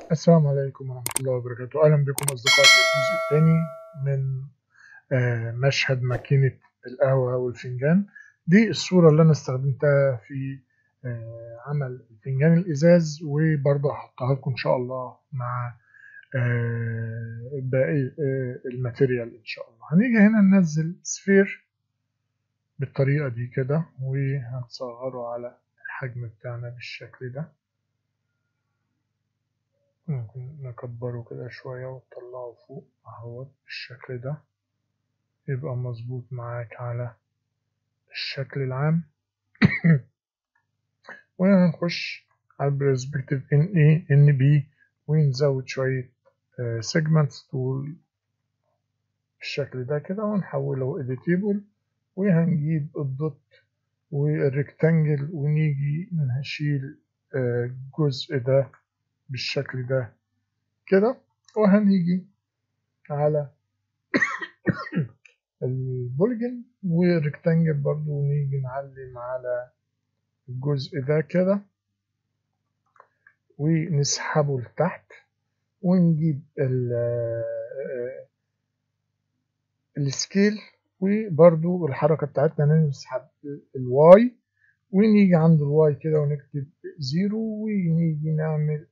السلام عليكم ورحمة الله وبركاته أهلا بكم أصدقائي في الجزء الثاني من آه، مشهد ماكينة القهوة والفنجان دي الصورة اللي أنا استخدمتها في آه، عمل الفنجان الإزاز وبرضه هحطها لكم إن شاء الله مع آه، باقي الماتيريال إن شاء الله هنيجي هنا ننزل سفير بالطريقة دي كده وهنصغره على الحجم بتاعنا بالشكل ده ممكن نكبره كده شوية ونطلعه فوق اهوت بالشكل ده يبقى مظبوط معاك على الشكل العام وهنخش على البرسبكتيف ان اي ان بي ونزود شوية سيجمنتس طول بالشكل ده كده ونحوله اديتيبل وهنجيب الدوت والريكتانجل ونيجي نشيل الجزء ده بالشكل ده كده وهنيجي على البولجن والريكتانجل برضو ونيجي نعلم على الجزء ده كده ونسحبه لتحت ونجيب السكيل وبرضو الحركة بتاعتنا نسحب الواي ونيجي عند الواي كده ونكتب زيرو ونيجي نعمل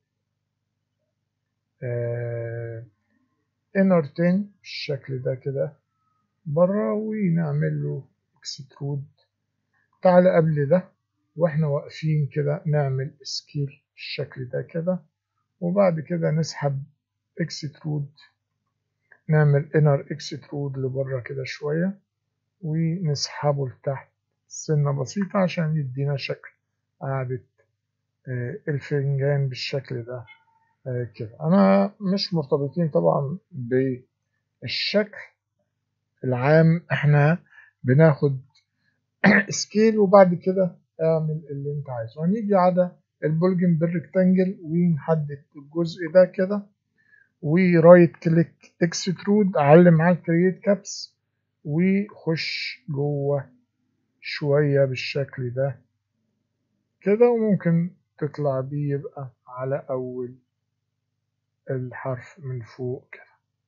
انر تاني بالشكل ده كده بره ونعمل له اكسترود تعالى قبل ده واحنا واقفين كده نعمل سكيل بالشكل ده كده وبعد كده نسحب اكسترود نعمل انر اكسترود لبره كده شوية ونسحبه لتحت سنة بسيطة عشان يدينا شكل قاعدة الفنجان بالشكل ده كده انا مش مرتبطين طبعا بالشكل العام احنا بناخد سكيل وبعد كده اعمل اللي انت عايزه هنيجي على البولجن بالريكتانجل ونحدد الجزء ده كده ورايت كليك اكسترود اعلم على الكرييت كابس وخش جوه شويه بالشكل ده كده وممكن تطلع بيه يبقى على اول الحرف من فوق كده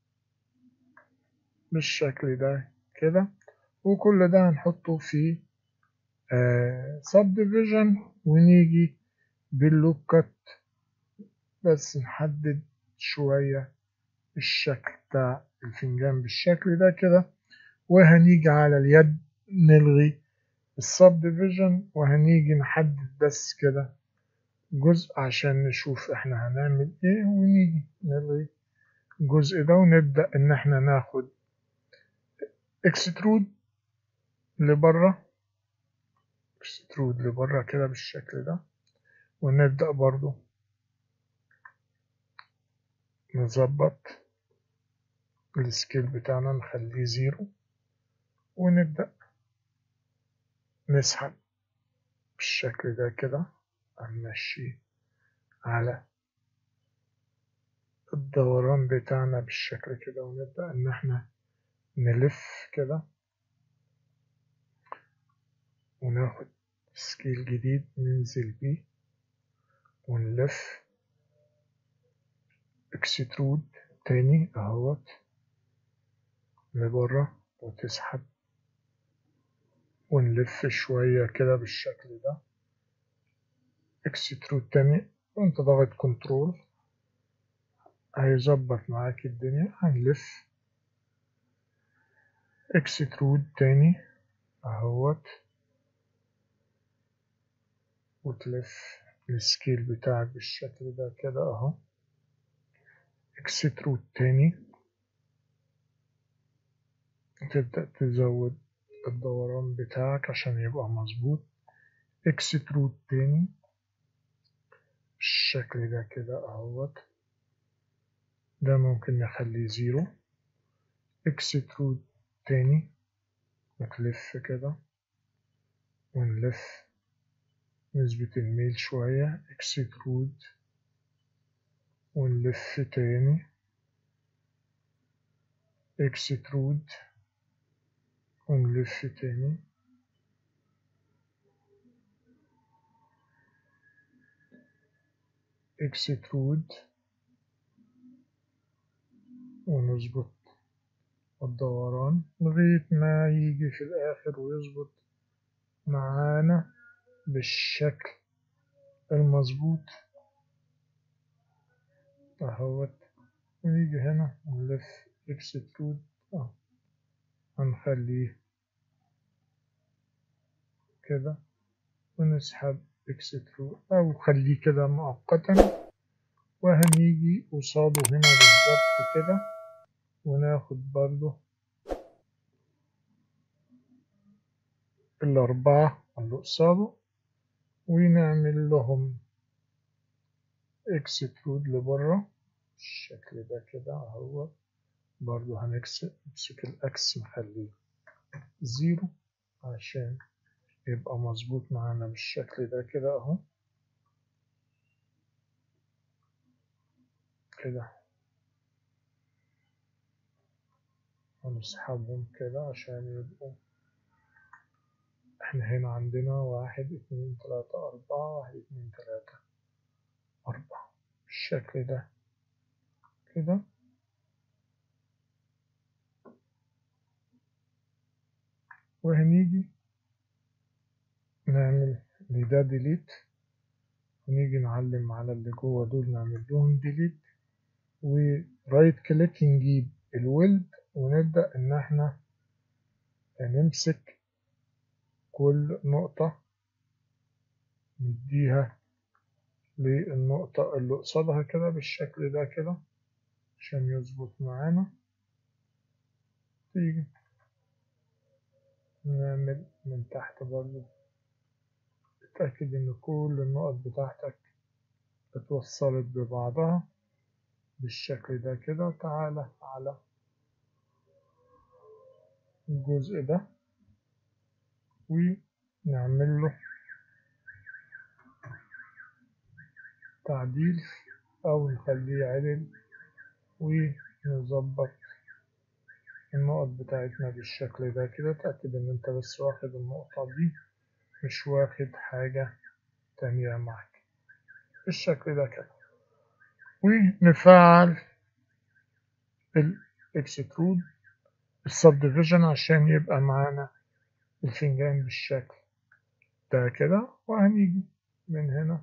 بالشكل ده كده وكل ده هنحطه في سب ديفيجن ونيجي باللوب كات بس نحدد شوية الشكل بتاع الفنجان بالشكل ده كده وهنيجي على اليد نلغي السب ديفيجن وهنيجي نحدد بس كده جزء عشان نشوف احنا هنعمل ايه ونيجي نلغي الجزء ده ونبدأ ان احنا ناخد اكسترود لبره اكسترود لبره كده بالشكل ده ونبدأ برضو نظبط السكيل بتاعنا نخليه زيرو ونبدأ نسحب بالشكل ده كده هنمشي على الدوران بتاعنا بالشكل كده ونبدأ إن احنا نلف كده وناخد سكيل جديد ننزل بيه ونلف اكسترود تاني اهوت لبره وتسحب ونلف شوية كده بالشكل ده اكسترود تاني وانت ضاغط كنترول هيظبط معاك الدنيا هنلف اكسترود تاني اهوت وتلف السكيل بتاعك بالشكل ده كده اهو اكسترود تاني تبدأ تزود الدوران بتاعك عشان يبقى مظبوط اكسترود تاني بالشكل ده كده اهوت ده ممكن نخليه زيرو اكسترود تاني نلف كده ونلف نثبت الميل شوية اكسترود ونلف تاني اكسترود ونلف تاني اكسترود ونظبط الدوران لغاية ما يجي في الآخر ويظبط معانا بالشكل المظبوط اهوت ونيجي هنا نلف اكسترود اه هنخليه كده ونسحب اكسترود او خليه كده مؤقتا وهنيجي قصاده هنا بالظبط كده وناخد برضو الأربعة اللي قصاده ونعمل لهم اكسترود لبره بالشكل ده كده اهو برضو هنمسك الاكس نخليه زيرو عشان يبقى مظبوط معانا بالشكل ده كده اهو كده هنسحبهم كده عشان يبقوا احنا هنا عندنا واحد اتنين تلاتة أربعة واحد اتنين تلاتة أربعة بالشكل ده كده وهنيجي نعمل لده ديليت ونيجي نعلم على اللي جوه دول نعمل لهم ديليت ورايت كليك نجيب الويلد ونبدأ إن احنا نمسك كل نقطة نديها للنقطة اللي قصادها كده بالشكل ده كده عشان يظبط معانا تيجي نعمل من تحت برضو اتأكد إن كل النقط بتاعتك اتوصلت ببعضها بالشكل ده كده تعالى على الجزء ده ونعمل له تعديل أو نخليه عدل ونظبط النقط بتاعتنا بالشكل ده كده تأكد إن أنت بس واخد النقطة دي مش واخد حاجة تانية معاك بالشكل ده كده ونفعل الاكسترود السبديفيجن عشان يبقى معانا الفنجان بالشكل ده كده وهنيجي من هنا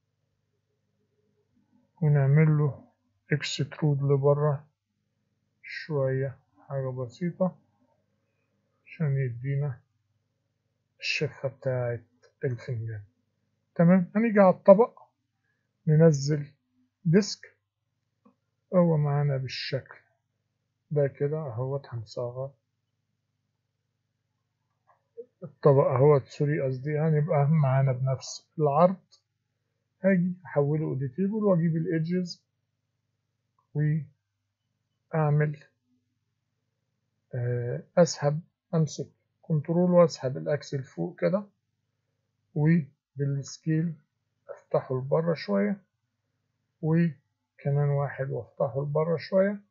ونعمل له اكسترود لبره شوية حاجة بسيطة عشان يدينا الشفة بتاعت الفنجان تمام هنيجي على الطبق ننزل ديسك هو معانا بالشكل ده كده اهوت هنصغر الطبق اهوت سوري قصدي هنبقى معانا بنفس العرض هاجي احوله اديتيبل واجيب الايدجز واعمل اسحب امسك كنترول واسحب الاكسل فوق كده وبالسكيل افتحه لبره شويه وكمان واحد وافتحه لبره شويه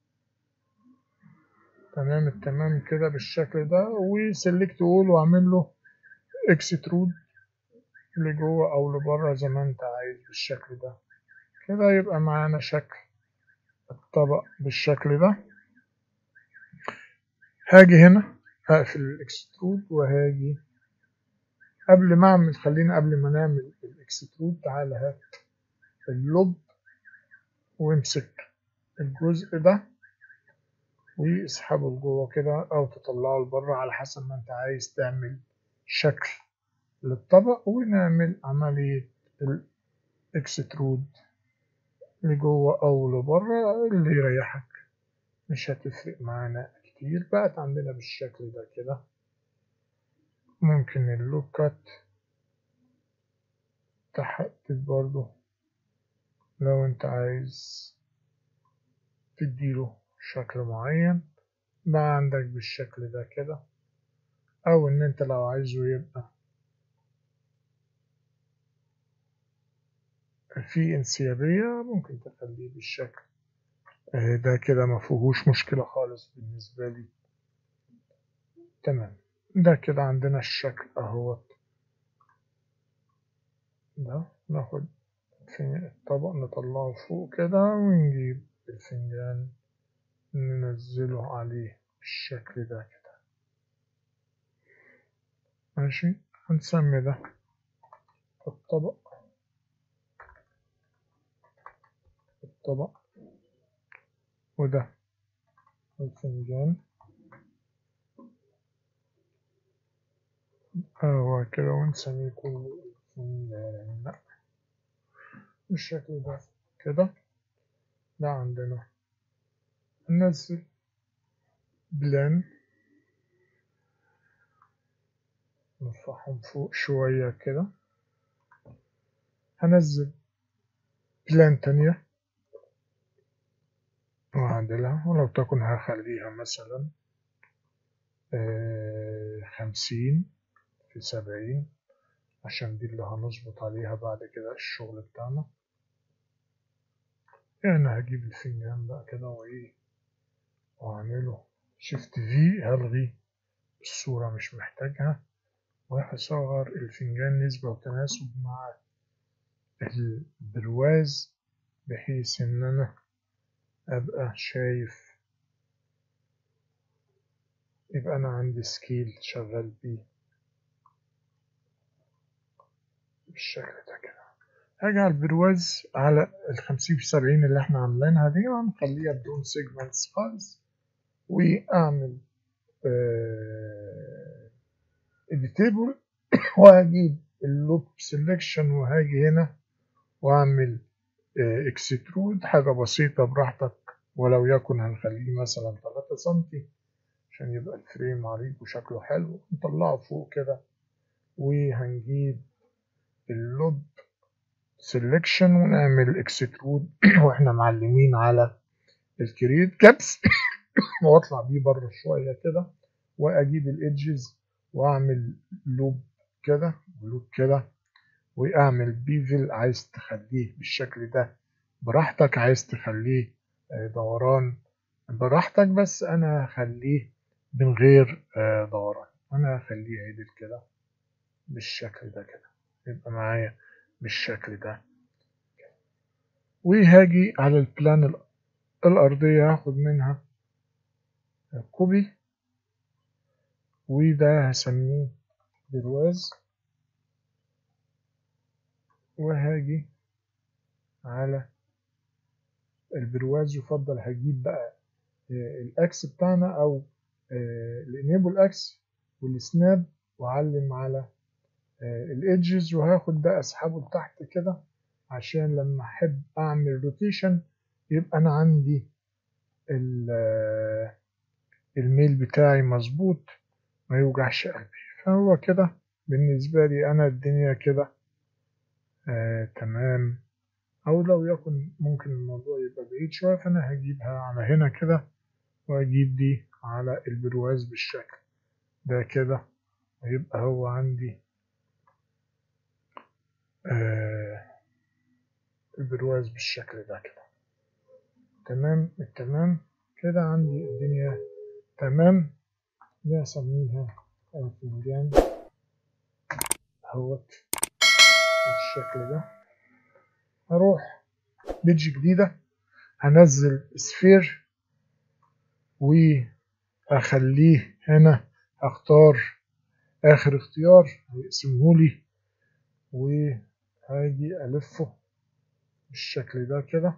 تمام التمام كده بالشكل ده وسلكت اول واعمل له اكسترود لجوه او لبره زي ما انت عايز بالشكل ده كده يبقى معانا شكل الطبق بالشكل ده هاجي هنا اقفل الاكسترود وهاجي قبل ما اعمل خلينا قبل ما نعمل الاكسترود تعالى هات اللب وامسك الجزء ده واسحبه لجوه كده او تطلعه لبره على حسب ما انت عايز تعمل شكل للطبق ونعمل عملية الاكسترود لجوه او لبره اللي يريحك مش هتفرق معانا كتير بقت عندنا بالشكل ده كده ممكن اللوكات تحدد برضو لو انت عايز تديله شكل معين بقى عندك بالشكل ده كده او ان انت لو عايزه يبقى في انسيابية ممكن تخليه بالشكل ده كده ما فيهوش مشكلة خالص بالنسبة لي تمام ده كده عندنا الشكل اهوت ده ناخد الطبق نطلعه فوق كده ونجيب الفنجان ننزله عليه بالشكل ده كده ماشي هنسمي ده الطبق الطبق وده الفنجان هو كده ونسميه كله الفنجان بالشكل ده كده ده عندنا ننزل بلان نرفعهم فوق شوية كده هنزل بلان تانية وأعدلها ولو تكن هخليها مثلا خمسين في سبعين عشان دي اللي هنظبط عليها بعد كده الشغل بتاعنا يعني هجيب الفنجان بقى كده وإيه وأعمله شيفت في هلغي الصورة مش محتاجها وهصغر الفنجان نسبة وتناسب مع البرواز بحيث إن أنا أبقى شايف يبقى أنا عندي سكيل شغال بيه بالشكل ده كده هاجي على البرواز على الخمسين في سبعين اللي احنا عاملينها دي وهنخليها بدون سيجمنتس خالص وأعمل اديتابل وهجيب اللوب سيلكشن وهاجي هنا واعمل اكسترود حاجة بسيطة براحتك ولو يكن هنخليه مثلا 3 سنتي عشان يبقى الفريم عريض وشكله حلو نطلعه فوق كده وهنجيب اللوب سيلكشن ونعمل اكسترود واحنا معلمين على الكريت كابس واطلع بيه بره شوية كده واجيب الايدجز واعمل لوب كده ولوب كده واعمل بيفل عايز تخليه بالشكل ده براحتك عايز تخليه دوران براحتك بس انا هخليه من غير دوران انا هخليه عدل كده بالشكل ده كده يبقى معايا بالشكل ده وهاجي على البلان الأرضية هاخد منها كوبي وده هسميه برواز وهاجي على البرواز يفضل هجيب بقى الاكس بتاعنا او الانيبل اكس والسناب واعلم على الايدجز وهاخد ده اسحبه لتحت كده عشان لما احب اعمل روتيشن يبقى انا عندي الميل بتاعي مظبوط ما يوجعش قلبي فهو كده بالنسبة لي أنا الدنيا كده آه تمام أو لو يكن ممكن الموضوع يبقى بعيد شوية فأنا هجيبها على هنا كده وأجيب دي على البرواز بالشكل ده كده ويبقى هو عندي آه البرواز بالشكل ده كده تمام التمام كده عندي الدنيا تمام دي أسميها الفنجان اهوت بالشكل ده هروح بيدج جديدة هنزل سفير وأخليه هنا أختار آخر اختيار هيقسمهولي وهاجي ألفه بالشكل ده كده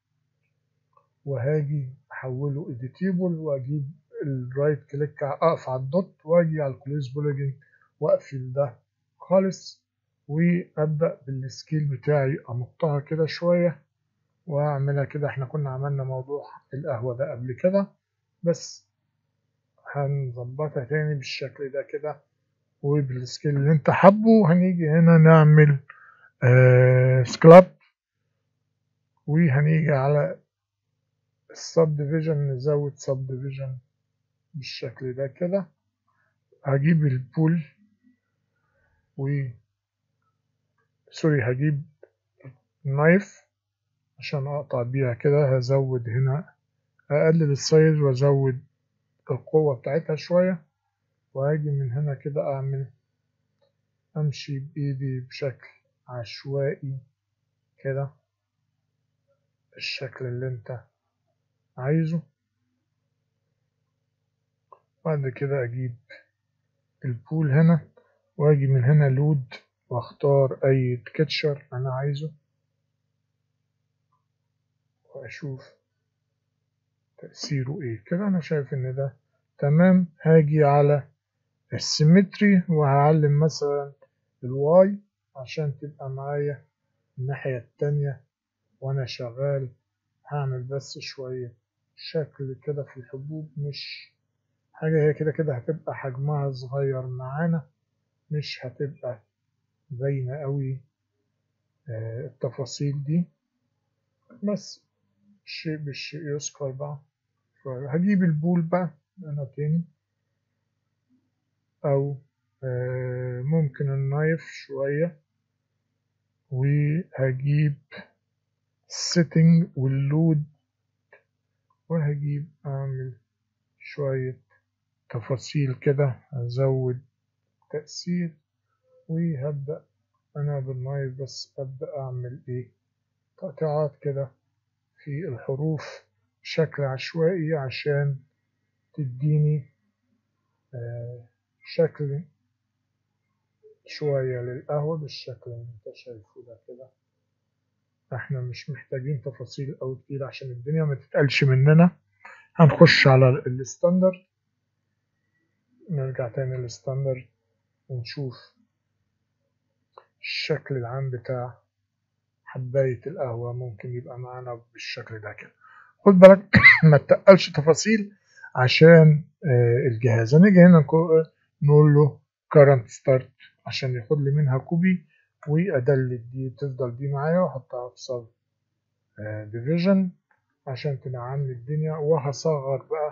وهاجي أحوله إديتيبل وأجيب الرايت كليك أقف على الدوت وأجي على الكلوز بوليجن وأقفل ده خالص وأبدأ بالسكيل بتاعي أمطها كده شوية وأعملها كده احنا كنا عملنا موضوع القهوة ده قبل كده بس هنظبطها تاني بالشكل ده كده وبالسكيل اللي انت حابه هنيجي هنا نعمل آه سكلاب وهنيجي على السب ديفيجن نزود سب ديفيجن بالشكل ده كده هجيب البول و سوري هجيب نايف عشان اقطع بيها كده هزود هنا اقلل السايز وازود القوة بتاعتها شوية وهاجي من هنا كده اعمل امشي بايدي بشكل عشوائي كده الشكل اللي انت عايزه بعد كده أجيب البول هنا وأجي من هنا لود وأختار أي تكتشر أنا عايزه وأشوف تأثيره إيه كده أنا شايف إن ده تمام هاجي على السيمتري وهعلم مثلا الواي عشان تبقى معايا الناحية التانية وأنا شغال هعمل بس شوية شكل كده في الحبوب مش حاجة هي كده كده هتبقى حجمها صغير معانا مش هتبقى باينة قوي آه التفاصيل دي بس الشيء بالشيء يذكر بقى هجيب البول بقى أنا تاني أو آه ممكن النايف شوية وهجيب السيتنج واللود وهجيب أعمل شوية تفاصيل كده أزود تأثير وهبدأ أنا بالنايف بس أبدأ أعمل إيه تقطيعات كده في الحروف بشكل عشوائي عشان تديني آه شكل شوية للقهوة بالشكل اللي انت شايفه ده كده احنا مش محتاجين تفاصيل أوي كتير عشان الدنيا ما تتقلش مننا هنخش على الستاندرد نرجع تاني للستاندرد ونشوف الشكل العام بتاع حباية القهوة ممكن يبقى معانا بالشكل ده كده خد بالك ما تقلش تفاصيل عشان آه الجهاز هنيجي هنا نقول له current start عشان ياخد لي منها كوبي وادلت دي تفضل دي معايا واحطها في سب ديفيجن عشان تنعم لي الدنيا وهصغر بقى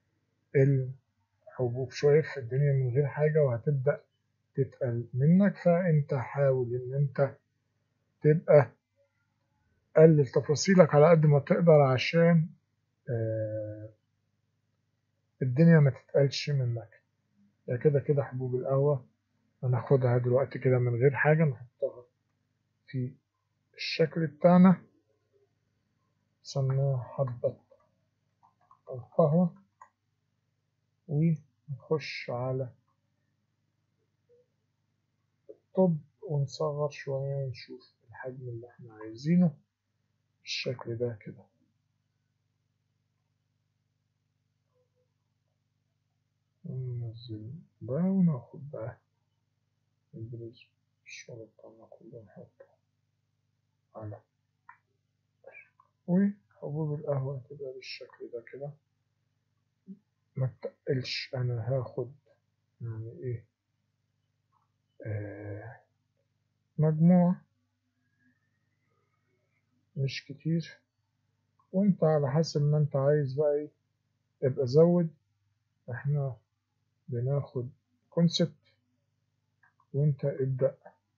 الحبوب شوية في الدنيا من غير حاجة وهتبدأ تتقل منك فانت حاول ان انت تبقى قلل تفاصيلك على قد ما تقدر عشان آه الدنيا ما تتقلش منك يا كده كده حبوب القهوة هناخدها دلوقتي كده من غير حاجة نحطها في الشكل بتاعنا سموها حبة القهوة ونخش على الطب ونصغر شوية ونشوف الحجم اللي احنا عايزينه بالشكل ده كده وننزل ده وناخد بقى البريز الشغل بتاعنا كله نحطه على وحبوب القهوة تبقى بالشكل ده كده ما تقلش أنا هاخد يعني إيه آه مجموعة مش كتير وانت على حسب ما انت عايز بقى ايه ابقى زود احنا بناخد كونسبت وانت ابدأ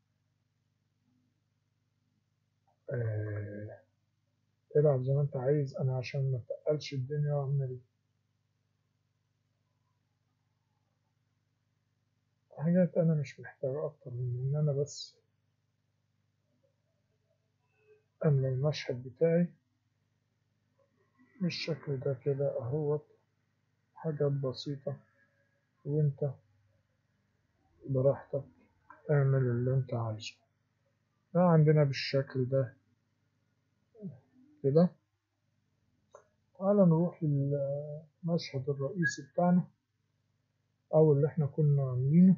اه العب زي ما انت عايز انا عشان ما تقلش الدنيا واعمل حاجات انا مش محتاجة اكتر من ان انا بس املى المشهد بتاعي بالشكل ده كده اهوت حاجات بسيطة وانت براحتك اعمل اللي انت عايزه ده عندنا بالشكل ده كده تعال نروح للمشهد الرئيسي بتاعنا او اللي احنا كنا عاملينه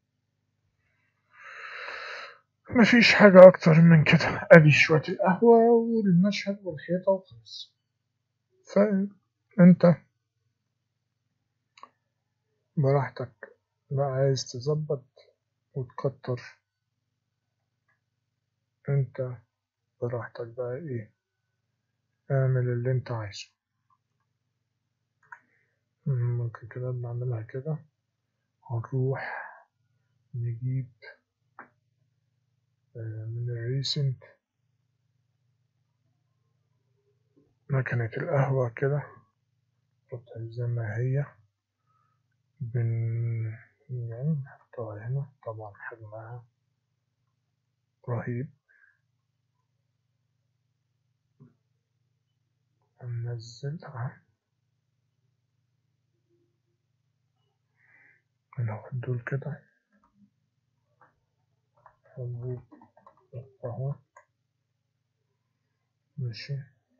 مفيش حاجة أكتر من كده أدي شوية القهوة والمشهد والحيطة وخلاص فأنت براحتك بقى عايز تظبط وتكتر أنت براحتك بقى إيه اعمل اللي أنت عايزه ممكن كده نعملها كده هنروح نجيب من الريسنت مكنة القهوة كده نحطها زي ما هي بن يعني نحطها هنا طبعا حجمها رهيب ننزلها هناخد دول كده حبوب القهوة ماشي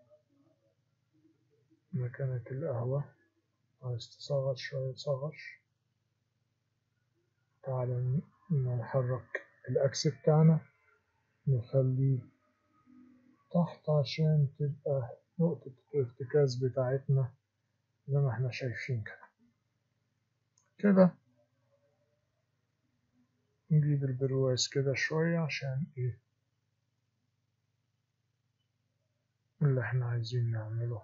مكانة القهوة عايز تصغر شوية صغر تعالى نحرك الأكس بتاعنا نخليه تحت عشان تبقى نقطة الارتكاز بتاعتنا زي ما احنا شايفين كده كده نجيب البرواز كده شوية عشان ايه اللي احنا عايزين نعمله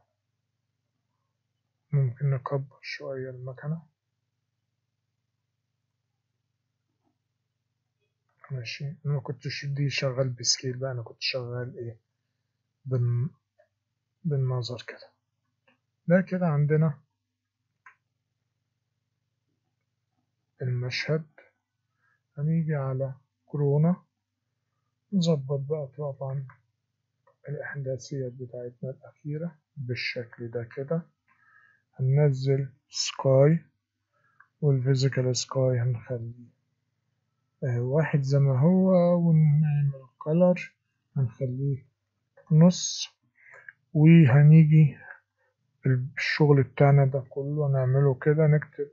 ممكن نكبر شوية المكنة ماشي انا ما كنتش دي شغال بسكيل بقى انا كنت شغال ايه بال... بالنظر كده ده كده عندنا المشهد هنيجي على كورونا نظبط بقى طبعا الإحداثيات بتاعتنا الأخيرة بالشكل ده كده هننزل سكاي والفيزيكال سكاي هنخليه آه واحد زي ما هو ونعمل كلر هنخليه نص وهنيجي الشغل بتاعنا ده كله هنعمله كده نكتب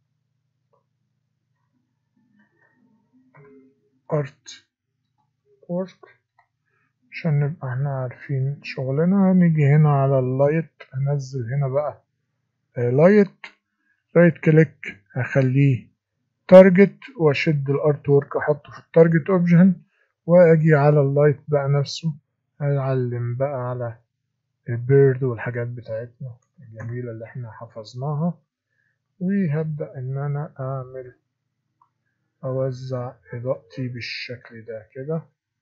ارت ورك عشان نبقى احنا عارفين شغلنا هنيجي هنا على اللايت هنزل هنا بقى لايت رايت كليك هخليه تارجت واشد الارت ورك احطه في التارجت اوبشن واجي على اللايت بقى نفسه هعلم بقى على البيرد والحاجات بتاعتنا الجميلة اللي احنا حفظناها وهبدأ ان انا اعمل اوزع اضاءتي بالشكل ده كده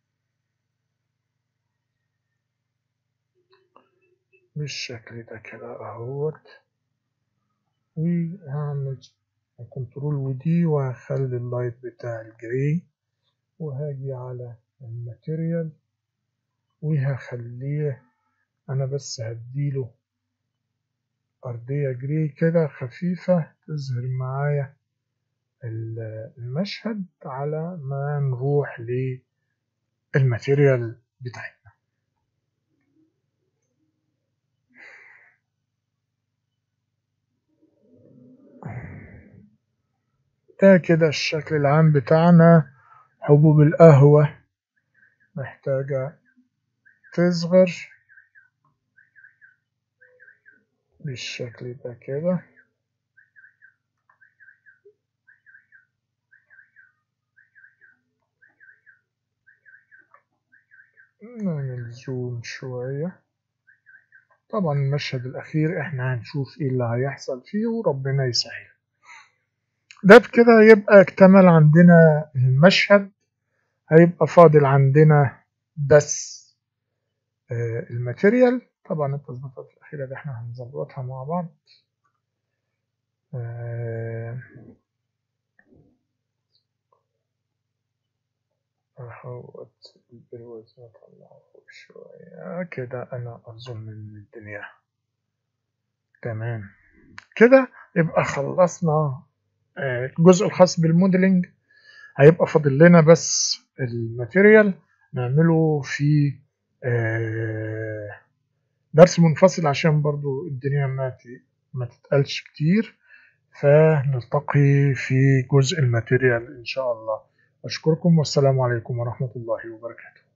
بالشكل ده كده اهوت وهعمل كنترول ودي وهخلي اللايت بتاع الجري وهاجي على الماتيريال وهخليه انا بس هديله ارضية جري كده خفيفة تظهر معايا المشهد على ما نروح للماتيريال بتاعتنا ده كده الشكل العام بتاعنا حبوب القهوة محتاجة تصغر بالشكل ده كده نعمل زوم شوية طبعا المشهد الأخير احنا هنشوف ايه اللي هيحصل فيه وربنا يسهل ده بكده يبقى اكتمل عندنا المشهد هيبقى فاضل عندنا بس آه الماتيريال طبعا التظبيطات الأخيرة دي احنا هنظبطها مع بعض آه احوط البرواز نطلعه فوق شوية كده أنا أظن إن الدنيا تمام كده يبقى خلصنا الجزء الخاص بالموديلنج هيبقى فاضل لنا بس الماتيريال نعمله في درس منفصل عشان برضو الدنيا ما ما تتقلش كتير فنلتقي في جزء الماتيريال إن شاء الله أشكركم والسلام عليكم ورحمة الله وبركاته